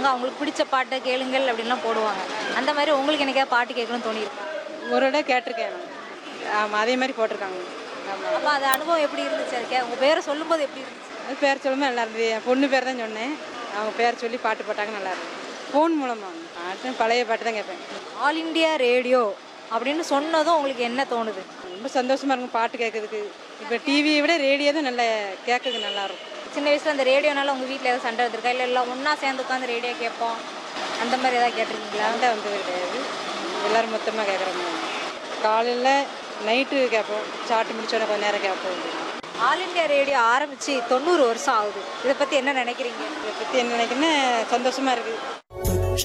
இருப்பாங்க அவங்களுக்கு பிடிச்ச பாட்டை கேளுங்கள் அப்படின்லாம் போடுவாங்க அந்த மாதிரி உங்களுக்கு என்னைக்கா பாட்டு கேட்கணும்னு தோணியிருக்கா ஒரு இடம் கேட்டிருக்கேன் ஆமாம் அதே மாதிரி போட்டிருக்காங்க ஆமாம் அப்போ அது அனுபவம் எப்படி இருந்துச்சு அதுக்கு உங்கள் பேரை சொல்லும்போது எப்படி இருந்துச்சு அது பேர் சொல்லும்போது நல்லா இருந்தது என் பொண்ணு பேர் தான் சொன்னேன் அவங்க பேர் சொல்லி பாட்டு போட்டாங்க நல்லா இருந்தது ஃபோன் மூலமாக பாட்டு பழைய பாட்டு தான் கேட்பேன் ஆல் இண்டியா ரேடியோ அப்படின்னு சொன்னதும் உங்களுக்கு என்ன தோணுது ரொம்ப சந்தோஷமாக இருக்கும் பாட்டு கேட்கறதுக்கு இப்போ டிவியை விட ரேடியோ தான் நல்லா கேட்கறதுக்கு நல்லா இருக்கும் சின்ன வயசில் அந்த ரேடியோனால உங்கள் வீட்டில் ஏதாவது சண்டை வந்திருக்கா இல்லை எல்லாம் ஒன்றா சேர்ந்து உட்காந்து ரேடியோ கேட்போம் அந்த மாதிரி ஏதாவது கேட்டிருக்கீங்களா சண்டை வந்தது கிடையாது எல்லோரும் மொத்தமாக கேட்குறாங்க காலையில் நைட்டு கேட்போம் சாப்பிட்டு முடிச்சோடனே கொஞ்ச நேரம் கேட்போம் ஆல் இண்டியா ரேடியோ ஆரம்பித்து தொண்ணூறு வருஷம் ஆகுது இதை பற்றி என்ன நினைக்கிறீங்க இதை பற்றி என்ன நினைக்கிறேன்னா சந்தோஷமாக இருக்குது